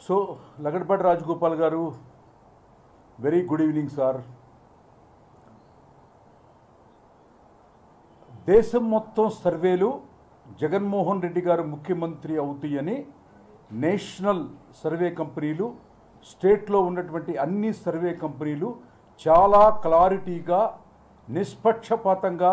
So Lagadapati Rajagopal గారు very good evening sir దేశం మొత్తం సర్వేలు జగన్మోహన్ రెడ్డి గారు ముఖ్యమంత్రి అవుతాయని నేషనల్ సర్వే కంపెనీలు స్టేట్లో ఉన్నటువంటి అన్ని సర్వే కంపెనీలు చాలా క్లారిటీగా నిష్పక్షపాతంగా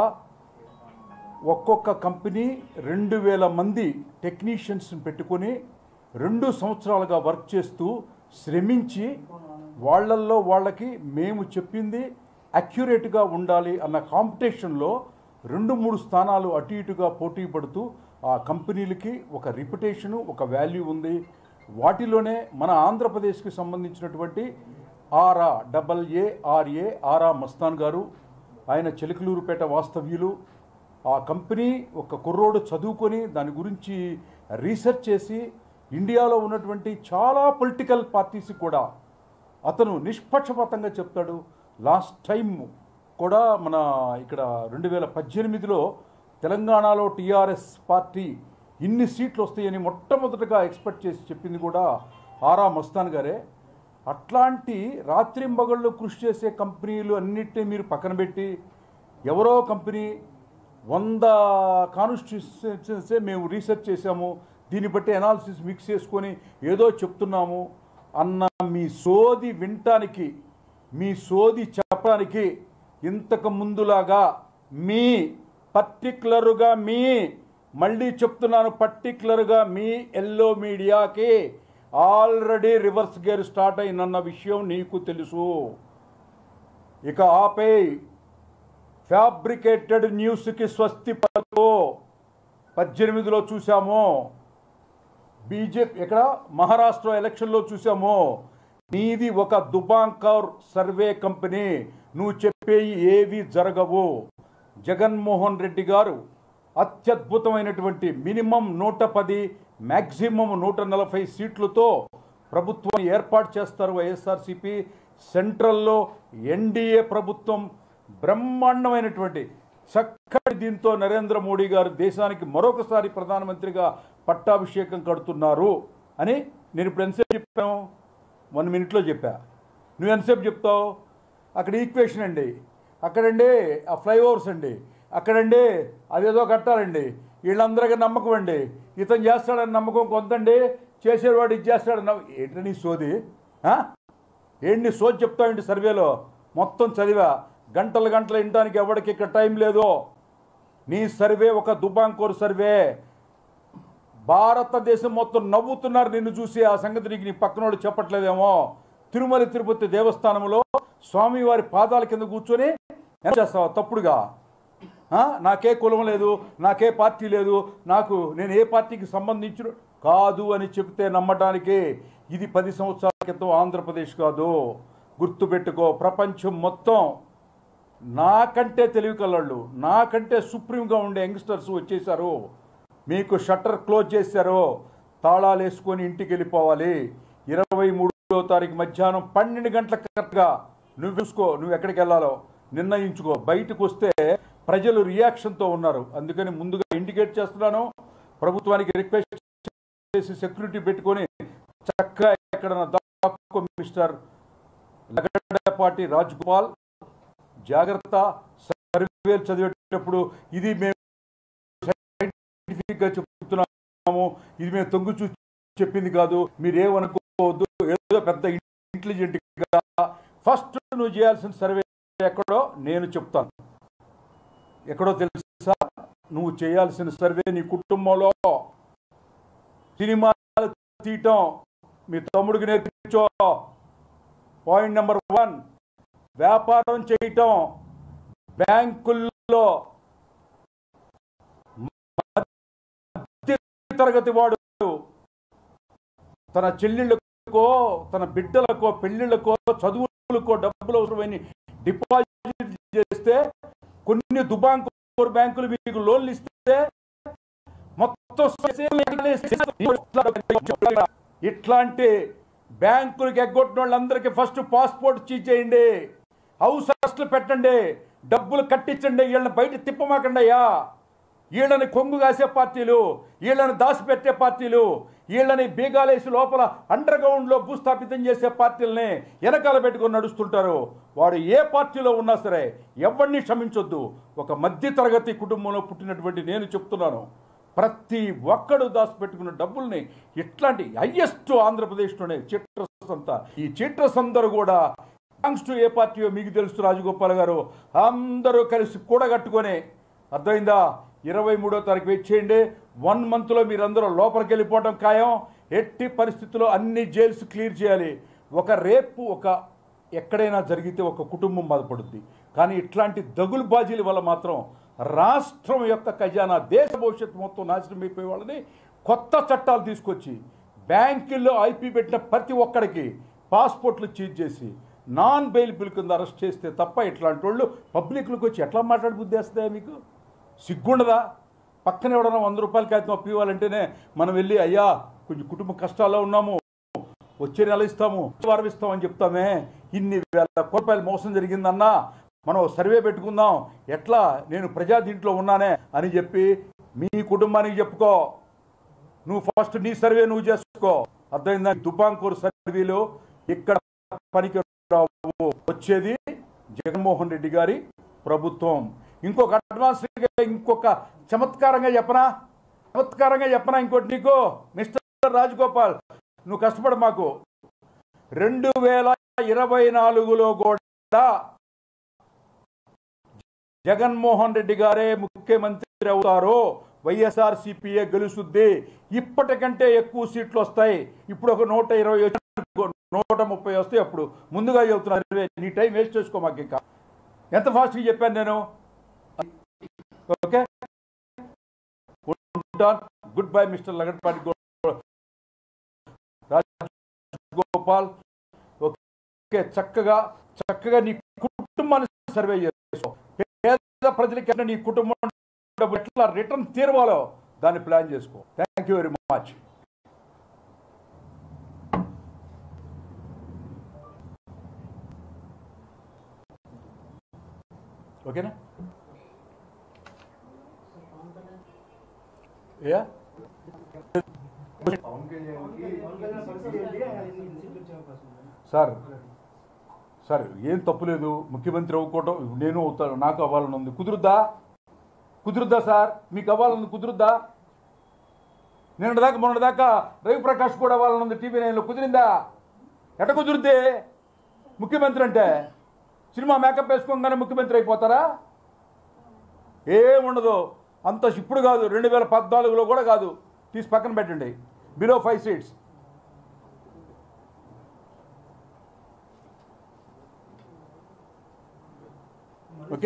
ఒక్కొక్క కంపెనీ రెండు వేల మంది టెక్నీషియన్స్ని పెట్టుకొని రెండు సంవత్సరాలుగా వర్క్ చేస్తూ శ్రమించి వాళ్ళల్లో వాళ్ళకి మేము చెప్పింది అక్యురేట్గా ఉండాలి అన్న కాంపిటీషన్లో రెండు మూడు స్థానాలు అటు ఇటుగా పోటీ పడుతూ ఆ కంపెనీలకి ఒక రిప్యుటేషను ఒక వాల్యూ ఉంది వాటిలోనే మన ఆంధ్రప్రదేశ్కి సంబంధించినటువంటి Aara double A RA Aara Mastan గారు ఆయన చిలకలూరుపేట వాస్తవ్యులు ఆ కంపెనీ ఒక కుర్రోడు చదువుకొని దాని గురించి రీసెర్చ్ చేసి ఇండియాలో ఉన్నటువంటి చాలా పొలిటికల్ పార్టీస్ కూడా అతను నిష్పక్షపాతంగా చెప్తాడు లాస్ట్ టైం కూడా మన ఇక్కడ రెండు వేల పద్దెనిమిదిలో తెలంగాణలో టీఆర్ఎస్ పార్టీ ఇన్ని సీట్లు వస్తాయని మొట్టమొదటగా ఎక్స్పెక్ట్ చేసి చెప్పింది కూడా ఆరా మస్తాన్ గారే అట్లాంటి రాత్రింబగళ్ళు కృషి చేసే కంపెనీలు అన్నిటినీ మీరు పక్కన పెట్టి ఎవరో కంపెనీ వంద కాన్స్టిట్యూన్సే మేము రీసెర్చ్ చేశాము దీన్ని బట్టి అనాలిసిస్ మిక్స్ చేసుకొని ఏదో చెప్తున్నాము అన్న మీ సోది వినటానికి మీ సోది చెప్పడానికి ఇంతకు ముందులాగా మీ పర్టికులర్గా మీ మళ్ళీ చెప్తున్నాను పర్టికులర్గా మీ ఎల్లో మీడియాకి ఆల్రెడీ రివర్స్ గేర్ స్టార్ట్ అయిందన్న విషయం నీకు తెలుసు ఇక ఆపే ఫ్యాబ్రికేటెడ్ న్యూస్కి స్వస్తి పలుకు పద్దెనిమిదిలో చూసాము బీజేపీ ఎక్కడ మహారాష్ట్ర ఎలక్షన్లో చూసాము నీది ఒక దుబాంకర్ సర్వే కంపెనీ నువ్వు చెప్పేవి ఏవి జరగవు జగన్మోహన్ రెడ్డి గారు అత్యద్భుతమైనటువంటి మినిమం నూట పది మ్యాక్సిమం నూట నలభై సీట్లతో ప్రభుత్వం ఏర్పాటు చేస్తారు వైఎస్ఆర్సీపీ సెంట్రల్లో ఎన్డీఏ ప్రభుత్వం బ్రహ్మాండమైనటువంటి చక్కటి దీంతో నరేంద్ర మోడీ గారు దేశానికి మరొకసారి ప్రధానమంత్రిగా పట్టాభిషేకం కడుతున్నారు అని నేను ఇప్పుడు ఎంతసేపు చెప్పాను వన్ మినిట్లో చెప్పా నువ్వు ఎంతసేపు చెప్తావు అక్కడ ఈక్వేషన్ అండి అక్కడండి ఆ ఫ్లైఓవర్స్ అండి అక్కడండి అదేదో కట్టాలండి వీళ్ళందరికీ నమ్మకం అండి ఇతను చేస్తాడని నమ్మకం కొంతండి చేసేవాడు ఇది చేస్తాడని నమ్మ- ఏంటి నీ సోది ఆ? ఏంటి నీ సోది చెప్తావేంటి సర్వేలో మొత్తం చదివా గంటలు గంటలు వినడానికి ఎవరికి ఇక్కడ టైం లేదు నీ సర్వే ఒక దుబాంకోర్ సర్వే భారతదేశం మొత్తం నవ్వుతున్నారు నిన్ను చూసి ఆ సంగతి నీకు నీ పక్కన వాళ్ళు చెప్పట్లేదేమో తిరుమల తిరుపతి దేవస్థానంలో స్వామివారి పాదాల కింద కూర్చొని ఎంత చేస్తావా తప్పుడుగా ఆ? నాకే కులం లేదు నాకే పార్టీ లేదు నాకు నేను ఏ పార్టీకి సంబంధించిన కాదు అని చెప్తే నమ్మటానికి ఇది పది సంవత్సరాల క్రితం ఆంధ్రప్రదేశ్ కాదు గుర్తుపెట్టుకో ప్రపంచం మొత్తం నాకంటే తెలివి కలళ్ళు నాకంటే సుప్రీంగా ఉండే యంగ్స్టర్స్ వచ్చేసారు మీకు షట్టర్ క్లోజ్ చేశారు తాళాలు వేసుకొని ఇంటికి వెళ్ళిపోవాలి ఇరవై మూడో తారీఖు మధ్యాహ్నం పన్నెండు గంటల కరెక్ట్గా నువ్వు చూసుకో నువ్వు ఎక్కడికి వెళ్ళాలో నిర్ణయించుకో బయటకు వస్తే ప్రజలు రియాక్షన్తో ఉన్నారు అందుకని ముందుగా ఇండికేట్ చేస్తున్నాను ప్రభుత్వానికి రిక్వెస్ట్ చేసి సెక్యూరిటీ పెట్టుకొని చక్కగా ఎక్కడ దాక్కో మిస్టర్ లగడపాటి రాజ్గోపాల్ జాగ్రత్త సర్వేలు చదివేటప్పుడు ఇది మేము సైంటిఫిక్గా చెప్తున్నాము ఇది మేము తొంగి చూసి చెప్పింది కాదు మీరు ఏమనుకోవద్దు ఏదో పెద్ద ఇంటెలిజెంట్గా ఫస్ట్ నువ్వు చేయాల్సిన సర్వే ఎక్కడో నేను చెప్తాను ఎక్కడో తెలుసా నువ్వు చేయాల్సిన సర్వే నీ కుటుంబంలో సినిమాలు తీయటం మీ తమ్ముడికి నేర్పించో పాయింట్ నెంబర్ వన్ వ్యాపారం చేయటం బ్యాంకుల్లో మధ్య తరగతి వాడు తన చెల్లెళ్ళకో తన బిడ్డలకో పెళ్ళిళ్ళకో చదువులకో డబ్బులు అవసరమైన డిపాజిట్ చేస్తే కొన్ని దుబాంకూర్ బ్యాంకులు మీకు లోన్లు ఇస్తే మొత్తం ఇట్లాంటి బ్యాంకులకు ఎగ్గొట్టిన వాళ్ళందరికీ ఫస్ట్ పాస్పోర్ట్ చేయండి హౌస్ అరెస్టులు పెట్టండి డబ్బులు కట్టించండి వీళ్ళని బయట తిప్పమాకండి అయ్యా వీళ్ళని కొంగు కాసే పార్టీలు వీళ్ళని దాచిపెట్టే పార్టీలు వీళ్ళని బీగాలేసి లోపల అండర్ గ్రౌండ్లో భూస్థాపితం చేసే పార్టీలని వెనకాల పెట్టుకొని నడుస్తుంటారు వాడు ఏ పార్టీలో ఉన్నా సరే ఎవరిని క్షమించొద్దు ఒక మధ్యతరగతి కుటుంబంలో పుట్టినటువంటి నేను చెప్తున్నాను ప్రతి ఒక్కడు దాచిపెట్టుకున్న డబ్బుల్ని ఇట్లాంటి హయ్యెస్ట్ ఆంధ్రప్రదేశ్లోనే చిట్రస్ అంతా ఈ చిట్రస్ అందరూ కూడా థ్యాంక్స్ టు ఏ పార్టీయో మీకు తెలుసు రాజగోపాల్ గారు అందరూ కలిసి కూడగట్టుకొని అర్థమైందా ఇరవై మూడో తారీఖు వెయిట్ చేయండి వన్ మంత్లో మీరందరూ లోపలికి వెళ్ళిపోవడం ఖాయం ఎట్టి పరిస్థితుల్లో అన్ని జైల్స్ క్లియర్ చేయాలి ఒక రేపు ఒక ఎక్కడైనా జరిగితే ఒక కుటుంబం బాధపడుద్ది కానీ ఇట్లాంటి దగులు బాజీల వల్ల మాత్రం రాష్ట్రం యొక్క ఖజానా దేశ భవిష్యత్తు మొత్తం నాశనం అయిపోయే వాళ్ళని కొత్త చట్టాలు తీసుకొచ్చి బ్యాంకుల్లో ఐపీ పెట్టిన ప్రతి ఒక్కడికి పాస్పోర్ట్లు చీజ్ చేసి నాన్ బెయిలబుల్ కింద అరెస్ట్ చేస్తే తప్ప ఇట్లాంటి వాళ్ళు పబ్లిక్లోకి వచ్చి ఎట్లా మాట్లాడి బుద్ధి వేస్తుందా మీకు సిగ్గుండదా పక్కన ఎవడన్నా వంద రూపాయల కాగితం అప్పు ఇవ్వాలంటేనే మనం వెళ్ళి అయ్యా కొంచెం కుటుంబ కష్టాల్లో ఉన్నాము వచ్చే నెల ఇస్తాము వారం ఇస్తామని చెప్తామే ఇన్ని వేల రూపాయలు మోసం జరిగిందన్నా మనం ఓ సర్వే పెట్టుకుందాం ఎట్లా నేను ప్రజా దీంట్లో ఉన్నానే అని చెప్పి మీ కుటుంబానికి చెప్పుకో నువ్వు ఫస్ట్ నీ సర్వే నువ్వు చేసుకో అర్థమైందా దుబాంకూర్ సర్వేలు ఇక్కడ పనికి రావు వచ్చేది జగన్మోహన్ రెడ్డి గారి ప్రభుత్వం ఇంకొక అడ్వాన్స్ ఇంకొక చమత్కారంగా చెప్పనా చమత్కారంగా చెప్పనా ఇంకోటి నీకు మిస్టర్ రాజగోపాల్ నువ్వు కష్టపడ మాకు రెండు వేల ఇరవై నాలుగులో కూడా జగన్మోహన్ రెడ్డి గారే ముఖ్యమంత్రి అవుతారు వైఎస్ఆర్ సిపిఏ గెలుస్తుంది ఇప్పటికంటే ఎక్కువ సీట్లు వస్తాయి ఇప్పుడు ఒక నూట ఇరవై వచ్చి నూట ముప్పై వస్తాయి అప్పుడు ముందుగా చెబుతున్నారు "అరే, నీ టైం వేస్ట్ చేసుకో మాకు ఇంకా ఎంత ఫాస్ట్గా చెప్పాను నేను okay good bye mister Lagadapati Gopal okay చక్కగా చక్కగా నీ కుటుంబాన్ని సర్వే చేసుకో పేద ప్రజలకి నీ కుటుంబం డబ్బు ఎట్లా రిటర్న్ తీరవాలో దాన్ని ప్లాన్ చేసుకో థ్యాంక్ యూ వెరీ మచ్ ఓకేనా యా పవన్ కళ్యాణ్కి సార్ సార్ ఏం తప్పులేదు ముఖ్యమంత్రి అవ్వకోవటం నేను అవుతాను నాకు అవ్వాలని ఉంది కుదురుద్దా కుదురుద్దా సార్ మీకు అవ్వాలని కుదురుద్దా నిన్న దాకా మొన్న దాకా రవిప్రకాష్ కూడా అవ్వాలని ఉంది టీవీ నైన్లో కుదిరిందా ఎట కుదురుద్ది ముఖ్యమంత్రి అంటే సినిమా మేకప్ వేసుకోగానే ముఖ్యమంత్రి అయిపోతారా ఏముండదు అంత ఇప్పుడు కాదు రెండు వేల పద్నాలుగులో కూడా కాదు తీసి పక్కన పెట్టండి బిలో ఫైవ్ సీట్స్ ఓకే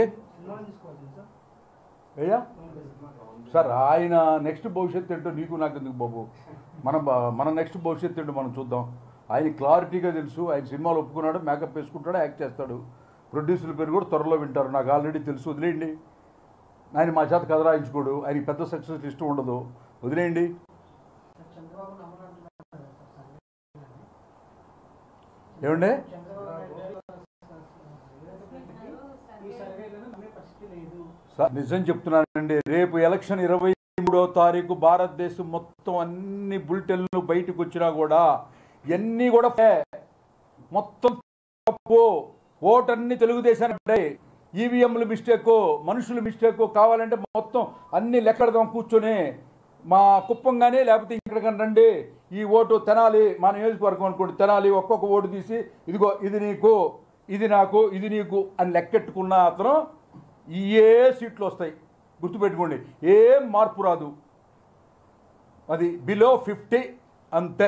అయ్యా సార్ ఆయన నెక్స్ట్ భవిష్యత్తు ఏంటో నీకు నాకు ఎందుకు బాబు మన బ- మన నెక్స్ట్ భవిష్యత్తు ఏంటో మనం చూద్దాం ఆయన క్లారిటీగా తెలుసు ఆయన సినిమాలు ఒప్పుకున్నాడు మేకప్ వేసుకుంటాడు యాక్ట్ చేస్తాడు ప్రొడ్యూసర్ల పేరు కూడా త్వరలో వింటారు నాకు ఆల్రెడీ తెలుసు వదిలేయండి ఆయన మా చేత కథ రాయించుకోడు ఆయనకి పెద్ద సక్సెస్ ఇష్టం ఉండదు వదిలేయండి చంద్రబాబు నమ్మనంటున్నారు ఏమండి ఈ సర్వేలను నమ్మే పరిస్థితి లేదు సార్ నిజం చెప్తున్నానండి రేపు ఎలక్షన్ ఇరవై మూడో తారీఖు భారతదేశం మొత్తం అన్ని బులెటిన్లు బయటకు వచ్చినా కూడా ఇవన్నీ కూడా ఫే- మొత్తం తప్పు ఓటన్ని తెలుగుదేశానికి పడ్డాయి ఈవీఎంలు మిస్టేక్ మనుషులు మిస్టేక్ కావాలంటే మొత్తం అన్ని లెక్కడదాం కూర్చొని మా కుప్పం కానీ లేకపోతే ఇక్కడికన్నా రండి ఈ ఓటు తెనాలి మా నియోజకవర్గం అనుకోండి తెనాలి ఒక్కొక్క ఓటు తీసి ఇదిగో ఇది నీకు ఇది నాకు ఇది నీకు అని లెక్కెట్టుకున్న అతను ఏ సీట్లు వస్తాయి గుర్తుపెట్టుకోండి ఏం మార్పు రాదు అది బిలో ఫిఫ్టీ అంతే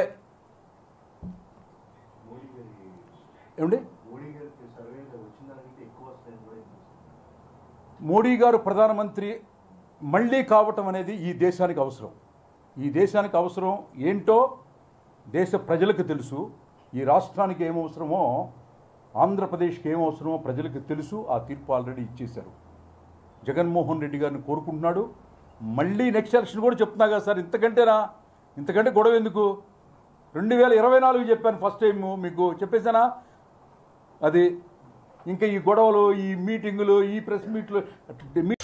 మోడీ గారి ఏమండి మోడీ గారికి సర్వే వచ్చిన దానికి ఎక్కువ వస్తాయని కూడా వినిపిస్తుంది. మోడీ గారు ప్రధానమంత్రి మళ్ళీ కావటం అనేది ఈ దేశానికి అవసరం ఈ దేశానికి అవసరం ఏంటో దేశ ప్రజలకు తెలుసు ఈ రాష్ట్రానికి ఏం అవసరమో ఆంధ్రప్రదేశ్కి ఏం అవసరమో ప్రజలకు తెలుసు ఆ తీర్పు ఆల్రెడీ ఇచ్చేశారు జగన్మోహన్ రెడ్డి గారిని కోరుకుంటున్నాడు మళ్ళీ నెక్స్ట్ ఎలక్షన్ కూడా చెప్తున్నా కదా సార్ ఇంతకంటేనా ఇంతకంటే గొడవ ఎందుకు రెండు వేల ఇరవై నాలుగు చెప్పాను ఫస్ట్ టైం మీకు చెప్పేశానా అది ఇంకా ఈ గొడవలు ఈ మీటింగులు ఈ ప్రెస్ మీట్లు